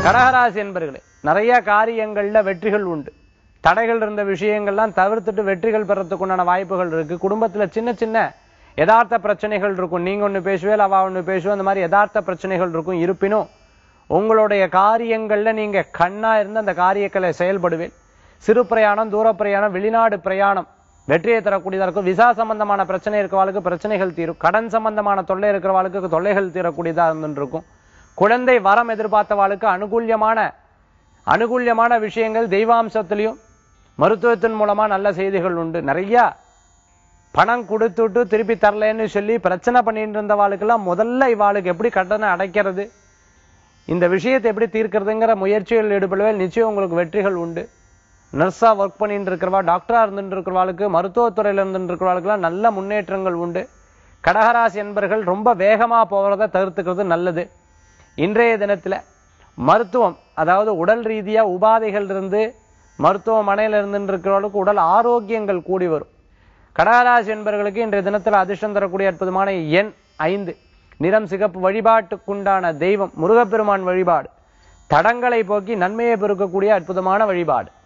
கடகராசி என்பர்களே நிறைய காரியங்கள்ல வெற்றிகள் உண்டு தடைகள் இருந்த விஷயங்கள்லாம் தவிர்த்துட்டு வெற்றிகள் பெறத்துக்கு உண்டான வாய்ப்புகள் இருக்கு குடும்பத்துல சின்ன சின்ன யதார்த்த பிரச்சனைகள் இருக்கும் நீங்க ஒண்ணு பேசுவேல் அவ ஒண்ணு பேசுவேன் அந்த மாதிரி யதார்த்த பிரச்சனைகள் இருக்கும் இருப்பினும் உங்களுடைய காரியங்கள்ல நீங்க கண்ணா இருந்து அந்த காரியங்களை செயல்படுவேன் சிறு பிரயாணம் தூர பிரயாணம் வெளிநாடு பிரயாணம் வெற்றியை தரக்கூடியதா இருக்கும் விசா சம்பந்தமான பிரச்சனை இருக்கிறவாளுக்கு பிரச்சனைகள் தீரும் கடன் சம்பந்தமான தொல்லை இருக்கிறவாளுக்கு தொல்லைகள் தீரக்கூடியதா இருந்துட்டு இருக்கும் குழந்தை வரம் எதிர்பார்த்தவாளுக்கு அனுகூல்யமான அனுகூல்யமான விஷயங்கள் தெய்வாம்சத்திலையும் மருத்துவத்தின் மூலமா நல்ல செய்திகள் உண்டு நிறைய பணம் கொடுத்துட்டு திருப்பி தரலன்னு சொல்லி பிரச்சனை பண்ணிட்டு இருந்தவாளுக்கெல்லாம் முதல்ல இவாளுக்கு எப்படி கடனை அடைக்கிறது இந்த விஷயத்தை எப்படி தீர்க்கிறதுங்கிற முயற்சிகள் ஈடுபடுவேல் நிச்சயம் உங்களுக்கு வெற்றிகள் உண்டு நர்ஸா ஒர்க் பண்ணிட்டு இருக்கிறவா டாக்டரா இருந்துட்டு இருக்கிறவாளுக்கு மருத்துவத்துறையில இருந்துட்டு இருக்கிறவாளுக்குலாம் நல்ல முன்னேற்றங்கள் உண்டு கடகராசி என்பர்கள் ரொம்ப வேகமா போகிறத தவிர்த்துக்கிறது நல்லது இன்றைய தினத்துல மருத்துவம் அதாவது உடல் ரீதியா உபாதைகள் இருந்து மருத்துவமனையில இருந்துட்டு இருக்கிறவர்களுக்கு உடல் ஆரோக்கியங்கள் கூடி வரும் கடகராசி என்பவர்களுக்கு இன்றைய தினத்தில் அதிர்ஷ்டம் தரக்கூடிய அற்புதமான எண் ஐந்து நிறம் சிகப்பு வழிபாட்டுக்குண்டான தெய்வம் முருகப்பெருமான் வழிபாடு தடங்களை போக்கி நன்மையை பெருக்கக்கூடிய அற்புதமான வழிபாடு